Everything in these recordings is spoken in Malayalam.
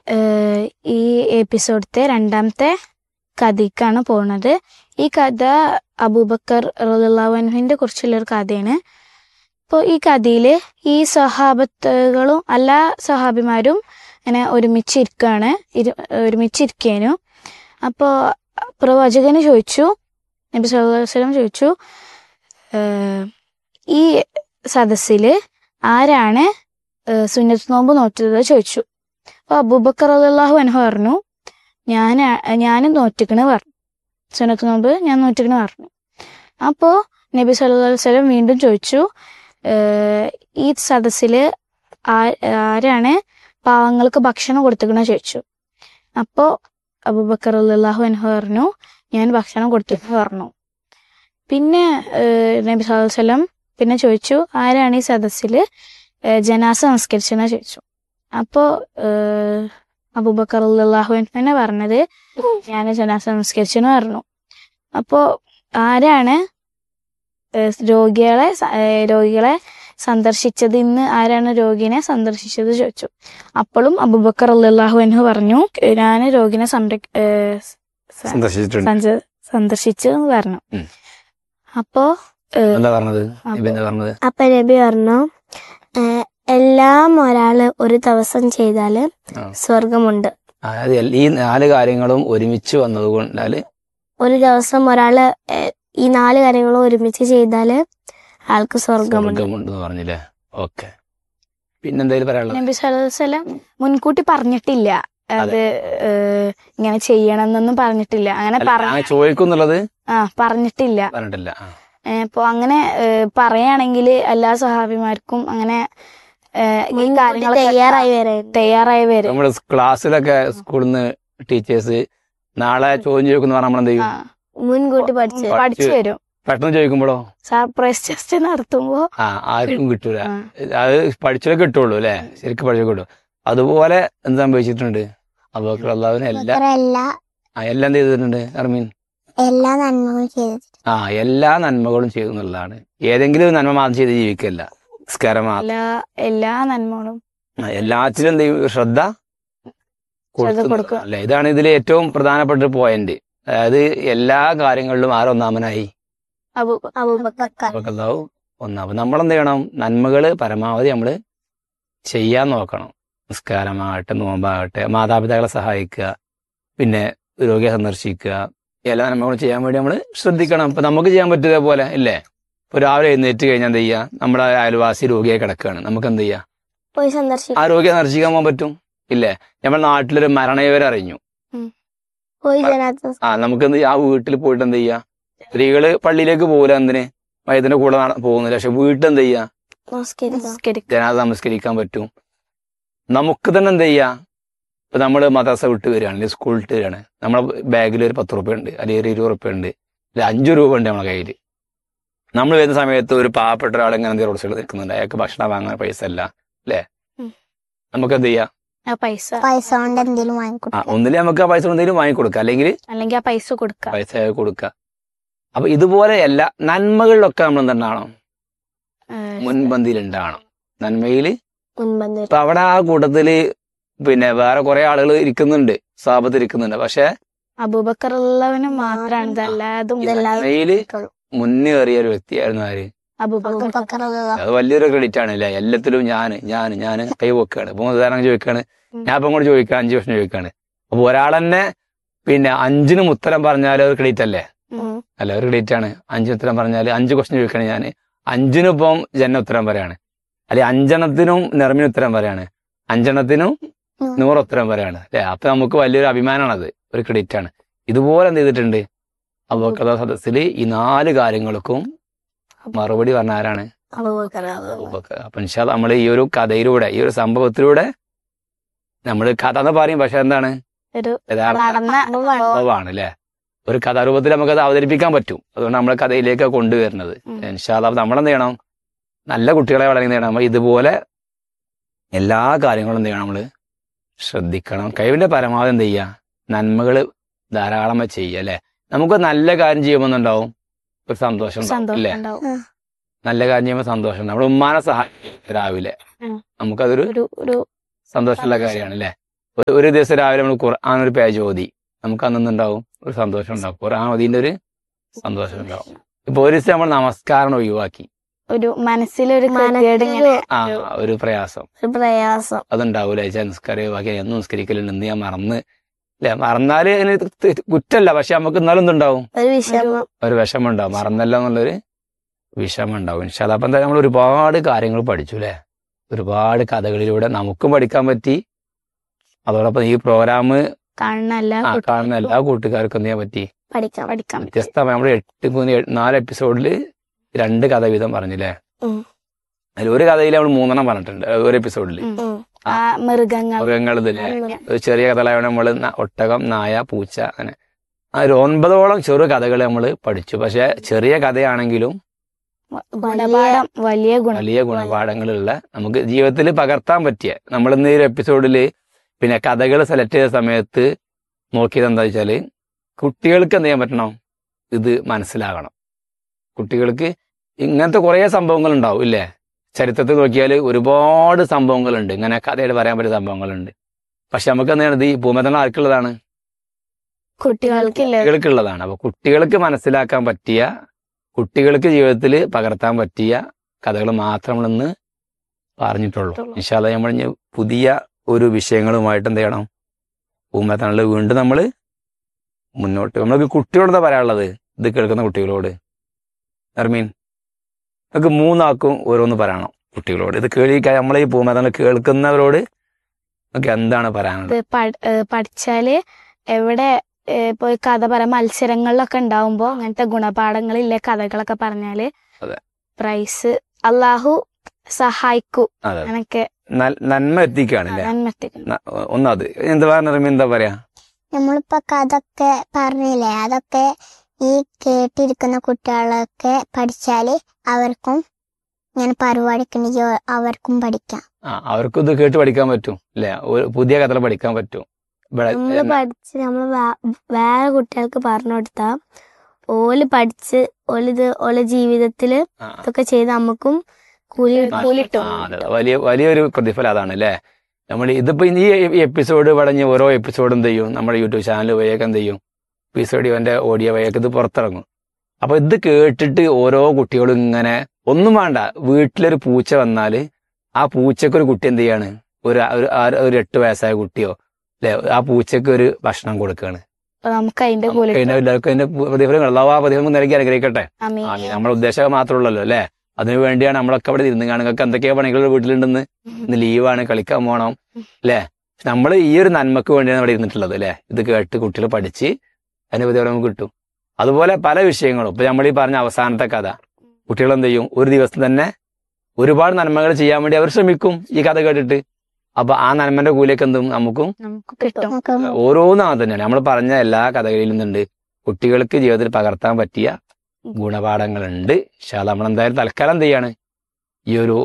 ഏഹ്, ഈ എപ്പിസോഡത്തെ രണ്ടാമത്തെ കഥയ്ക്കാണ് പോകുന്നത് ഈ കഥ അബൂബക്കർ റളിയല്ലാഹുവിനെ കുറിച്ചുള്ള ഒരു കഥയാണ് അപ്പോൾ ഈ കഥയിൽ ഈ സഹാബത്തുകളും എല്ലാ സഹാബിമാരും ഇങ്ങനെ ഒരുമിച്ചിരിക്കുകയാണ് ഇരു ഒരുമിച്ചിരിക്കേനു അപ്പോൾ പ്രവാചകന് ചോദിച്ചു നബി സല്ലല്ലാഹു അലൈഹി വസല്ലം ചോദിച്ചു ഏഹ്, ഈ സദസ്സിൽ ആരാണ് ഏഹ്, സുന്നത്ത് നോമ്പ് നോറ്റത് ചോദിച്ചു അപ്പോൾ അബൂബക്കർ റളിയല്ലാഹു അൻഹു പറഞ്ഞു ഞാൻ ഞാനും നോറ്റിക്കണ് പറഞ്ഞു സുന്നത്ത് നോമ്പ് ഞാൻ നോറ്റിക്കണ് പറഞ്ഞു അപ്പോൾ നബി സല്ലല്ലാഹു അലൈഹി വസല്ലം വീണ്ടും ചോദിച്ചു ഏഹ്, ഈ സദസ്സിൽ ആരാണ് പാവങ്ങൾക്ക് ഭക്ഷണം കൊടുത്തിക്കണ ചോദിച്ചു അപ്പോൾ അബൂബക്കർ റളിയല്ലാഹു അൻഹു പറഞ്ഞു ഞാൻ ഭക്ഷണം കൊടുത്തിക്കണ് പറഞ്ഞു പിന്നെ ഏഹ്, നബി സല്ലല്ലാഹു അലൈഹി വസല്ലം പിന്നെ ചോദിച്ചു ആരാണ് ഈ സദസ്സിൽ ജനാസ നമസ്കരിച്ചെന്ന് ചോദിച്ചു അപ്പോൾ അബൂബക്കർ റളിയല്ലാഹു അൻഹു തന്നെ പറഞ്ഞത് ഞാൻ ജനാസ നമസ്കരിച്ചെന്ന് പറഞ്ഞു അപ്പോൾ ആരാണ് ഏഹ്, രോഗികളെ സ- ഏഹ്, രോഗികളെ സന്ദർശിച്ചത് ഇന്ന് ആരാണ് രോഗിനെ സന്ദർശിച്ചത് ചോദിച്ചു അപ്പോഴും അബൂബക്കർ റളിയല്ലാഹു അൻഹു പറഞ്ഞു ഞാൻ രോഗിനെ സംരക്ഷ ഏഹ്, സ- സന്ദർശിച്ചിട്ടുണ്ട് സഞ്ച- സന്ദർശിച്ചു എന്ന് പറഞ്ഞു ഉം. അപ്പോ ഏഹ്, എന്താ പറഞ്ഞത് അപ്പൊ- നബി എന്താ പറഞ്ഞത് അപ്പൊ നബി പറഞ്ഞു "ഏഹ്, എല്ലാം ഒരാള് ഒരു ദിവസം ചെയ്താല് ആ. സ്വർഗമുണ്ട് അതായത് എൽ- ഈ നാല് കാര്യങ്ങളും ഒരുമിച്ച് വന്നത് കൊണ്ടാല് ഒരു ദിവസം ഒരാള് ഏഹ്, ഈ നാല് കാര്യങ്ങളും ഒരുമിച്ച് ചെയ്താല് ആൾക്ക് സ്വർഗമുണ്ട് സ്വർഗമുണ്ടെന്ന് പറഞ്ഞില്ലേ ഓക്കെ പിന്നെന്തായാലും പറയാനുള്ളത് നബി സല്ലല്ലാഹു അലൈഹി വസല്ലം മുൻകൂട്ടി പറഞ്ഞിട്ടില്ല അത് ഏഹ്, ഇങ്ങനെ ചെയ്യണം എന്നൊന്നും പറഞ്ഞിട്ടില്ല അങ്ങനെ അല്ല, പറഞ്ഞ അങ്ങനെ ചോദിക്കുന്നുള്ളത് ആ പറഞ്ഞിട്ടില്ല പറഞ്ഞിട്ടില്ല ആ. അപ്പോൾ അങ്ങനെ ഏഹ്, പറയുകയാണെങ്കിൽ എല്ലാ സഹാബിമാർക്കും അങ്ങനെ ഏഹ്, ഈ മുൻകൂട്ടി കാര്യങ്ങളൊക്കെ തയ്യാറായി വരാൻ തയ്യാറായി വരും നമ്മുടെ ക്ലാസ്സിലൊക്കെ സ്കൂളിൽ നിന്ന് ടീച്ചേഴ്സ് നാളെ ചോദ്യം ചോദിക്കുന്ന പറഞ്ഞാൽ നമ്മൾ എന്ത് ചെയ്യും ആ, മുൻകൂട്ടി പഠിച്ച് പഠിച്ചു വരും പെട്ടെന്ന് ചോദിക്കുമ്പോഴോ സർപ്രൈസ് ടെസ്റ്റ് നടത്തുമ്പോ ആ ആർക്കും കിട്ടൂല ആ, അത് പഠിച്ചാലേ കിട്ടുള്ളൂ അല്ലെ ശരിക്കും പഠിച്ചാൽ കിട്ടും അതുപോലെ എന്ത് സംഭവിച്ചിട്ടുണ്ട് അബൂബക്കർ അള്ളാഹുവിന് എല്ലാ എല്ലാ ആ, എല്ലാം എന്ത് ചെയ്തിട്ടുണ്ട് അർമീൻ എല്ലാ നന്മകളും ചെയ്തു ആ എല്ലാ നന്മകളും ചെയ്തു എന്നുള്ളതാണ് ഏതെങ്കിലും ഒരു നന്മ മാത്രം ചെയ്ത് ജീവിക്കല്ല നിസ്കാരം മാത്രം എല്ലാ എല്ലാ നന്മകളും ആ, എല്ലാത്തിലും എന്ത് ചെയ്യും? ശ്രദ്ധ കൊടുക്കുന്നു. കൊടുക്കുക. അല്ലെ ഇതാണ് ഇതിലെ ഏറ്റവും പ്രധാനപ്പെട്ട ഒരു പോയിന്റ് അതായത് എല്ലാ കാര്യങ്ങളിലും ആരൊന്നാമനായി അബൂ അബൂബക്കർ അള്ളാഹു ഒന്നാമത് നമ്മൾ എന്ത് ചെയ്യണം നന്മകള് പരമാവധി നമ്മൾ ചെയ്യാൻ നോക്കണം നിസ്കാരമാകട്ടെ നോമ്പാകട്ടെ മാതാപിതാക്കളെ സഹായിക്കുക പിന്നെ രോഗിയെ സന്ദർശിക്കുക എല്ലാ നന്മകളും ചെയ്യാൻ വേണ്ടി നമ്മൾ ശ്രദ്ധിക്കണം ഇപ്പൊ നമുക്ക് ചെയ്യാൻ പറ്റിയ പോലെ ഇല്ലേ ഇപ്പൊ രാവിലെ എഴുന്നേറ്റ് കഴിഞ്ഞാൽ എന്ത് ചെയ്യുക നമ്മുടെ അയൽവാസി രോഗിയെ കിടക്കുകയാണ് നമുക്ക് എന്ത് ചെയ്യാം പോയി ആ സന്ദർശിക്കും രോഗിയെ സന്ദർശിക്കാൻ പോകാൻ പറ്റും ഇല്ലേ നമ്മുടെ നാട്ടിലൊരു മരണവിവരം അറിഞ്ഞു പോയി ജനാത്ത ആ നമുക്ക് എന്ത് ചെയ്യാം? ആ വീട്ടിൽ പോയിട്ട് എന്ത് ചെയ്യാ സ്ത്രീകള് പള്ളിയിലേക്ക് പോകില്ല എന്തിന് വൈദ്യന്റെ കൂടെ നട- പോകുന്നില്ല പക്ഷെ വീട്ടിൽ എന്ത് ചെയ്യാ നമസ്കരിക്കാം നമസ്കരിക്കും ജനാഥ നമസ്കരിക്കാൻ പറ്റും നമുക്ക് തന്നെ എന്ത് ചെയ്യാ ഇപ്പൊ നമ്മള് മദ്രസ വിട്ട് വരികയാണ് അല്ലെങ്കിൽ സ്കൂൾ വിട്ട് വരികയാണ് നമ്മളെ ബാഗിൽ ഒരു പത്ത് റുപ്യ ഉണ്ട് അല്ലെങ്കിൽ ഒരു ഇരുപത് റുപ്യ ഉണ്ട് അല്ലെങ്കിൽ അഞ്ചു രൂപ ഉണ്ട് നമ്മളെ കയ്യിൽ നമ്മൾ വരുന്ന സമയത്ത് ഒരു പാവപ്പെട്ട ഒരാൾ ഇങ്ങനെ എന്തെങ്കിലും റോഡ് സൈഡിൽ നിൽക്കുന്നുണ്ട് അയാൾക്ക് ഭക്ഷണം വാങ്ങാൻ പൈസ അല്ല അല്ലേ ഉം. നമുക്ക് എന്ത് ചെയ്യാം ആ പൈസ പൈസ കൊണ്ട് എന്തെങ്കിലും ആ വാങ്ങിക്കൊടുക്കാം ഒന്നില്ലെങ്കിൽ നമുക്ക് ആ പൈസ എന്തെങ്കിലും വാങ്ങിക്കൊടുക്കാം അല്ലെങ്കിൽ അല്ലെങ്കിൽ ആ പൈസ കൊടുക്കാം പൈസ കൊടുക്കുക അപ്പൊ ഇതുപോലെ എല്ലാ നന്മകളിലൊക്കെ നമ്മൾ എന്തുണ്ടാവണം ഏഹ്, മുൻപന്തിയിൽ ഉണ്ടാവണം നന്മയിൽ മുൻപന്തിൽ ഇപ്പൊ അവിടെ ആ കൂട്ടത്തില് പിന്നെ വേറെ കുറെ ആളുകൾ ഇരിക്കുന്നുണ്ട് സാപത്ത് ഇരിക്കുന്നുണ്ട് പക്ഷെ അബൂബക്കർ ഉള്ളവന് മാത്രമാണ് ഇതല്ലാതും നന്മയില് മുന്നേറിയ ഒരു വ്യക്തിയായിരുന്നു ആര് അബൂബക്കർ അബൂബക്കർ അത് വലിയൊരു ക്രെഡിറ്റ് ആണ് അല്ലേ എല്ലാത്തിലും ഞാന് ഞാന് ഞാന് കൈ വെക്കാണ് ഇപ്പൊ ഉദാഹരണം ചോദിക്കാണ് ഉം. ഞാൻ ഇപ്പം കൂടെ ചോദിക്കാം അഞ്ച് വർഷം ചോദിക്കാണ് അപ്പൊ ഒരാളെന്നെ പിന്നെ അഞ്ചിനും ഉത്തരം പറഞ്ഞാൽ ഒരു ക്രെഡിറ്റ് അല്ലേ ഉം. അല്ല ഒരു ക്രെഡിറ്റ് ആണ് അഞ്ചിന് ഉത്തരം പറഞ്ഞാൽ അഞ്ച് ക്വസ്റ്റ്യൻ ചോദിക്കണേ ഞാൻ അഞ്ചിനും ഇപ്പം ജന ഉത്തരം പറയാണ് അല്ലെ അഞ്ചെണ്ണത്തിനും നെർമിന് ഉത്തരം പറയാണ് അഞ്ചെണ്ണത്തിനും ഉം. നൂറ് ഉത്തരം പറയാണ് അല്ലെ അപ്പൊ നമുക്ക് വലിയൊരു അഭിമാനമാണത് ഒരു ക്രെഡിറ്റ് ആണ് ഇതുപോലെ എന്ത് ചെയ്തിട്ടുണ്ട് അബൂബക്കർ സദസ്സിൽ ഈ നാല് കാര്യങ്ങൾക്കും മറുപടി പറഞ്ഞ ആരാണ് അബൂബക്കർ അബൂബക്കർ അപ്പൊ ഇൻഷാ നമ്മൾ ഈ ഒരു കഥയിലൂടെ ഈ ഒരു സംഭവത്തിലൂടെ നമ്മൾ കഥ എന്ന് പറയും പക്ഷെ എന്താണ് ഒരു യഥാർത്ഥ നടന്ന സംഭവമാണ് അല്ലെ ഒരു കഥാരൂപത്തിൽ നമുക്കത് അവതരിപ്പിക്കാൻ പറ്റും അതുകൊണ്ട് നമ്മളെ കഥയിലേക്ക് കൊണ്ടുവരുന്നത് ഉം. ഇൻഷാല്ല നമ്മളെന്ത് ചെയ്യണം നല്ല കുട്ടികളെ വളരുന്ന ചെയ്യണം നമ്മൾ ഇതുപോലെ എല്ലാ കാര്യങ്ങളും എന്ത് ചെയ്യണം നമ്മള് ശ്രദ്ധിക്കണം കഴിവിന്റെ പരമാവധി എന്ത് ചെയ്യുക നന്മകൾ ധാരാളം ചെയ്യുക അല്ലെ നമുക്ക് നല്ല കാര്യം ചെയ്യുമ്പോൾ ഉണ്ടാവും ഒരു സന്തോഷം ഉണ്ടാവും, സന്തോഷം ഇല്ലേ ഉണ്ടാവും നല്ല കാര്യം ചെയ്യുമ്പോൾ സന്തോഷം നമ്മുടെ ഉമ്മാനെ സഹായിക്കും രാവിലെ ഉം. നമുക്കതൊരു ഒരു ഒരു സന്തോഷമുള്ള കാര്യമാണ് അല്ലേ ഒരു ഒരു ദിവസം രാവിലെ നമ്മൾ ഖുർആൻ ഒരു പേജ് ഓതി നമുക്ക് അന്നുണ്ടാവും ഒരു സന്തോഷം ഉണ്ടാവും ഖുർആൻ ഓതിന്റെ ഒരു സന്തോഷം ഉണ്ടാവും ഇപ്പൊ ഒരു ദിവസം നമ്മൾ നമസ്കാരം ഒഴിവാക്കി ഒരു മനസ്സിലൊരു കേട് ഇങ്ങനെ ആ ഒരു പ്രയാസം ഒരു പ്രയാസം അതുണ്ടാവൂല ചേച്ചാ നിസ്കാരം ഒഴിവാക്കി എന്നും നിസ്കരിക്കലുണ്ട് ഇന്ന് ഞാൻ മറന്ന് അല്ലെ മറന്നാല് അതിന് ത- കുറ്റല്ല പക്ഷെ നമുക്ക് എന്നാലും എന്തുണ്ടാവും ഒരു വിഷമം ഒരു വിഷമം ഉണ്ടാവും മറന്നല്ലോ എന്നുള്ളൊരു വിഷമം ഉണ്ടാവും ഇൻഷാല്ല അപ്പൊ എന്തായാലും നമ്മൾ ഒരുപാട് കാര്യങ്ങൾ പഠിച്ചു അല്ലെ ഒരുപാട് കഥകളിലൂടെ നമുക്കും പഠിക്കാൻ പറ്റി അതോടൊപ്പം ഈ പ്രോഗ്രാം കാണുന്ന എല്ലാ ആ കുട്ടികൾക്കും കാണുന്ന എല്ലാ കൂട്ടുകാർക്കും എന്ത് ചെയ്യാൻ പറ്റി പഠിക്കാം പഠിക്കാൻ പറ്റും വ്യത്യസ്തമായി നമ്മൾ എട്ട് മൂന്ന് ഏഴ് നാല് എപ്പിസോഡിൽ രണ്ട് കഥ വീതം പറഞ്ഞില്ലേ ഉം. അതിൽ ഒരു കഥയിൽ നമ്മൾ മൂന്നെണ്ണം പറഞ്ഞിട്ടുണ്ട് ഒരു എപ്പിസോഡിൽ ഉം. ആ മൃഗങ്ങൾ മൃഗങ്ങൾ ഇതിലെ ഉം. ഒരു ചെറിയ കഥകളായതുകൊണ്ട് നമ്മള് ന- ഒട്ടകം നായ പൂച്ച അങ്ങനെ ആ ഒരു ഒൻപതോളം ചെറു കഥകൾ നമ്മൾ പഠിച്ചു പക്ഷെ ചെറിയ കഥയാണെങ്കിലും ഗുണപാഠം വലിയ ഗുണം വലിയ ഗുണപാഠങ്ങളുള്ള നമുക്ക് ജീവിതത്തിൽ പകർത്താൻ പറ്റിയ നമ്മൾ ഇന്ന് ഈ ഒരു എപ്പിസോഡിൽ പിന്നെ കഥകൾ സെലക്ട് ചെയ്ത സമയത്ത് നോക്കിയത് എന്താ വെച്ചാല് കുട്ടികൾക്ക് എന്ത് ചെയ്യാൻ പറ്റണം ഇത് മനസ്സിലാകണം കുട്ടികൾക്ക് ഇങ്ങനത്തെ കുറേ സംഭവങ്ങൾ ഉണ്ടാവും ഇല്ലേ ചരിത്രത്തിൽ നോക്കിയാൽ ഒരുപാട് സംഭവങ്ങളുണ്ട് ഇങ്ങനെ കഥയായിട്ട് പറയാൻ പറ്റിയ സംഭവങ്ങളുണ്ട് പക്ഷെ നമുക്ക് എന്താണ് ഇത് ഈ ഭൂമതങ്ങൾ ആർക്കുള്ളതാണ് കുട്ടികൾക്കില്ല കുട്ടികൾക്കുള്ളതാണ് അപ്പൊ കുട്ടികൾക്ക് മനസ്സിലാക്കാൻ പറ്റിയ കുട്ടികൾക്ക് ജീവിതത്തിൽ പകർത്താൻ പറ്റിയ കഥകൾ മാത്രം നമ്മളിന്ന് പറഞ്ഞിട്ടുള്ളൂ ഇൻഷാല്ല നമ്മൾ ഇനി പുതിയ ഒരു വിഷയങ്ങളുമായിട്ട് എന്ത് ചെയ്യണം ഭൂമത്തണിൽ വീണ്ടും നമ്മൾ മുന്നോട്ട് നമ്മൾക്ക് കുട്ടികളോട് എന്താ പറയാനുള്ളത് ഇത് കേൾക്കുന്ന കുട്ടികളോട് അർമീൻ നമുക്ക് മൂന്നാക്കും ഓരോന്ന് പറയണം കുട്ടികളോട് ഇത് കേൾക്കാൻ നമ്മളെ ഈ ഭൂമത്തണിൽ കേൾക്കുന്നവരോട് നമുക്ക് എന്താണ് പറയാനുള്ളത് ഇത് പഠ- ഏ, പഠിച്ചാല് എവിടെ ഏ, ഇപ്പൊ ഈ കഥ പറയാൻ മത്സരങ്ങളിലൊക്കെ ഉണ്ടാവുമ്പോ അങ്ങനത്തെ ഗുണപാഠങ്ങളില്ലേ കഥകളൊക്കെ പറഞ്ഞാല് അതെ. പ്രൈസ് അള്ളാഹു സഹായിക്കൂ അതെ അങ്ങനൊക്കെ നൽ- നന്മ എത്തിക്കുകയാണ് അല്ലേ നന്മത്തിക്കും ന- ഒന്നത് എന്താ പറഞ്ഞ എന്താ പറയാ നമ്മളിപ്പോ കഥൊക്കെ പറഞ്ഞില്ലേ അതൊക്കെ ഈ കേട്ടിരിക്കുന്ന കുട്ടികളൊക്കെ പഠിച്ചാല് അവർക്കും ഇങ്ങനെ പരിപാടിക്ക് ഉണ്ടെങ്കിൽ അവർക്കും പഠിക്കാം ആ അവർക്കും ഇത് കേട്ട് പഠിക്കാൻ പറ്റും അല്ലെ പുതിയ കഥകൾ പഠിക്കാൻ പറ്റും ഇവിടെ നമ്മള് പഠിച്ച് നമ്മള് വേ- വേറെ കുട്ടികൾക്ക് പറഞ്ഞു കൊടുത്താ ഓല് പഠിച്ച് ഓലിത് ഓലെ ജീവിതത്തില് ആ, ഇതൊക്കെ ചെയ്ത് നമുക്കും കൂലി ആ, കൂലിട്ടും ആ, അതെ. വലിയ വലിയൊരു പ്രതിഫലം അതാണ് അല്ലേ നമ്മൾ ഇതിപ്പോ ഇനി ഈ എപ്പിസോഡ് പടഞ്ഞ് ഓരോ എപ്പിസോഡ് എന്ത് ചെയ്യും നമ്മുടെ യൂട്യൂബ് ചാനൽ വഴിയൊക്കെ എന്ത് ചെയ്യും എപ്പിസോഡ് ഇവന്റെ ഓഡിയോ വഴിയൊക്കെ ഇത് പുറത്തിറങ്ങും അപ്പൊ ഇത് കേട്ടിട്ട് ഓരോ കുട്ടികളും ഇങ്ങനെ ഒന്നും വേണ്ട വീട്ടിലൊരു പൂച്ച വന്നാല് ആ പൂച്ചക്ക് ഒരു കുട്ടി എന്ത് ചെയ്യാണ് ഒരു ഒരു- ആ- ഒരു എട്ട് വയസ്സായ കുട്ടിയോ അല്ലെ ആ പൂച്ചക്ക് ഒരു ഭക്ഷണം കൊടുക്കുകയാണ് അപ്പൊ നമുക്ക് അതിന്റെ കൂലി അതിന്റെ എല്ലാവർക്കും അതിന്റെ പ്രതിഫലങ്ങൾ അള്ളാഹു ആ പ്രതിഫലം നൽകി അനുഗ്രഹിക്കട്ടെ അമീൻ. ആമീൻ. നമ്മുടെ ഉദ്ദേശം മാത്രമുള്ളല്ലോ അല്ലെ അതിനു വേണ്ടിയാണ് നമ്മളൊക്കെ അവിടെ ഇരുന്ന് കാണുക നിങ്ങൾക്ക് എന്തൊക്കെയോ പണികൾ വീട്ടിലുണ്ടെന്ന് ഇന്ന് ലീവാണ് കളിക്കാൻ പോകണം അല്ലെ നമ്മൾ ഈ ഒരു നന്മക്ക് വേണ്ടിയാണ് ഇവിടെ ഇരുന്നിട്ടുള്ളത് അല്ലെ ഇത് കേട്ട് കുട്ടികൾ പഠിച്ച് അതിന്റെ പ്രതിഫലം നമുക്ക് കിട്ടും അതുപോലെ പല വിഷയങ്ങളും ഇപ്പൊ നമ്മൾ ഈ പറഞ്ഞ അവസാനത്തെ കഥ കുട്ടികൾ എന്ത് ചെയ്യും ഒരു ദിവസം തന്നെ ഒരുപാട് നന്മകൾ ചെയ്യാൻ വേണ്ടി അവർ ശ്രമിക്കും ഈ കഥ കേട്ടിട്ട് അപ്പൊ ആ നന്മന്റെ കൂലിയൊക്കെ എന്തും നമുക്കും നമുക്ക് കിട്ടും നമുക്ക് ഓരോന്നും അത് തന്നെയാണ് നമ്മൾ പറഞ്ഞ എല്ലാ കഥകളിലും നിന്നുണ്ട് കുട്ടികൾക്ക് ജീവിതത്തിൽ പകർത്താൻ പറ്റിയ ഗുണപാഠങ്ങളുണ്ട് പക്ഷെ നമ്മൾ എന്തായാലും തൽക്കാലം എന്ത് ചെയ്യാണ് ഈ ഒരു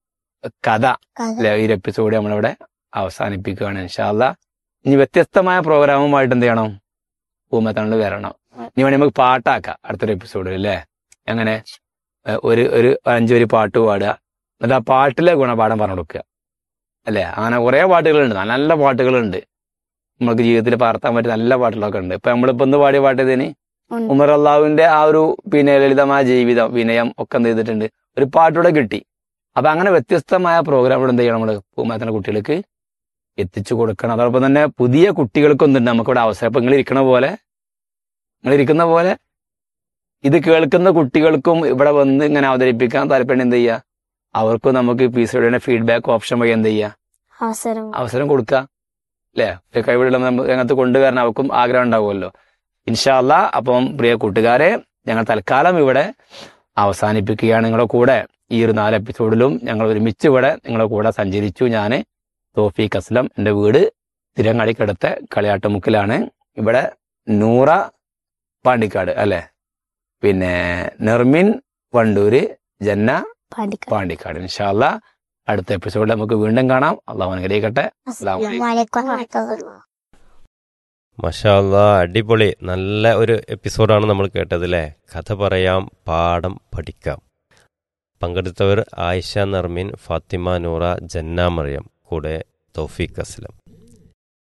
കഥ കഥ അല്ലെ ഈ ഒരു എപ്പിസോഡ് നമ്മളിവിടെ അവസാനിപ്പിക്കുകയാണ് ഇൻഷാല്ല ഇനി വ്യത്യസ്തമായ പ്രോഗ്രാമുമായിട്ട് എന്ത് ചെയ്യണം ഭൂമത്തണിൽ വരണം ഇനി വേണമെങ്കിൽ നമുക്ക് പാട്ടാക്കാം അടുത്തൊരു എപ്പിസോഡ് അല്ലേ എങ്ങനെ ഏ, ഒരു ഒരു അഞ്ചു വരി പാട്ട് പാടുക എന്നിട്ട് ആ പാട്ടിലെ ഗുണപാഠം പറഞ്ഞു കൊടുക്കുക അല്ലേ അങ്ങനെ കുറേ പാട്ടുകളുണ്ട് നല്ല നല്ല പാട്ടുകളുണ്ട് നമുക്ക് ജീവിതത്തിൽ പകർത്താൻ പറ്റിയ നല്ല പാട്ടുകളൊക്കെ ഉണ്ട് ഇപ്പൊ നമ്മളിപ്പോ ഒന്ന് പാടിയ പാട്ട് ഇതിന് ഉണ്ട്. ഉമർ അള്ളാഹുവിന്റെ ആ ഒരു പിന്നെ ലളിതമായ ജീവിതം വിനയം ഒക്കെ എന്ത് ചെയ്തിട്ടുണ്ട് ഒരു പാട്ടൂടെ കിട്ടി അപ്പൊ അങ്ങനെ വ്യത്യസ്തമായ പ്രോഗ്രാമുകൾ എന്ത് ചെയ്യണം നമ്മള് പൂമാത്തന കുട്ടികൾക്ക് എത്തിച്ചു കൊടുക്കണം അതോടൊപ്പം തന്നെ പുതിയ കുട്ടികൾക്കൊന്നുണ്ട് നമുക്കിവിടെ അവസരം ഇപ്പൊ നിങ്ങൾ ഇരിക്കണ പോലെ നിങ്ങൾ ഇരിക്കുന്ന പോലെ ഇത് കേൾക്കുന്ന കുട്ടികൾക്കും ഇവിടെ വന്ന് ഇങ്ങനെ അവതരിപ്പിക്കാൻ താല്പര്യം എന്ത് ചെയ്യുക അവർക്കും നമുക്ക് പി സിയുടെ ഫീഡ്ബാക്ക് ഓപ്ഷൻ വഴി എന്ത് ചെയ്യുക അവസരം അവസരം കൊടുക്കുക അല്ലേ ഒരു കഴിവുള്ള നമ്മ- രംഗത്ത് കൊണ്ടുവരാൻ അവർക്കും ആഗ്രഹം ഉണ്ടാവുമല്ലോ ഇൻഷാല്ല അപ്പം പ്രിയ കൂട്ടുകാരെ ഞങ്ങൾ തൽക്കാലം ഇവിടെ അവസാനിപ്പിക്കുകയാണ് നിങ്ങളുടെ കൂടെ ഈ ഒരു നാല് എപ്പിസോഡിലും ഞങ്ങൾ ഒരുമിച്ച് ഇവിടെ നിങ്ങളുടെ കൂടെ സഞ്ചരിച്ചു ഞാൻ തോഫീഖ് അസ്ലം എൻ്റെ വീട് തിരങ്ങാടിക്കടുത്ത കളിയാട്ടുമുക്കിലാണ് ഇവിടെ നൂറ പാണ്ടിക്കാട് അല്ലെ പിന്നെ നെർമിൻ വണ്ടൂര് ജന്ന പഠിക്കാം പാണ്ടിക്കാട് ഇൻഷാല്ല അടുത്ത എപ്പിസോഡിൽ നമുക്ക് വീണ്ടും കാണാം അള്ളാഹു അനുഗ്രഹിക്കട്ടെ അസ്സലാമു അലൈക്കും. വലൈക്കും വറഹ്മത്തുള്ളാഹി. മഷാല്ല അടിപൊളി നല്ല ഒരു എപ്പിസോഡാണ് നമ്മൾ കേട്ടത് അല്ലേ കഥ പറയാം പാഠം പഠിക്കാം പങ്കെടുത്തവർ ആയിഷ നർമിൻ ഫാത്തിമ നൂറ ജന്ന മറിയം കൂടെ തൗഫീഖ് Aslam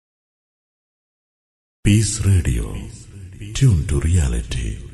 Peace Radio. Tune to reality.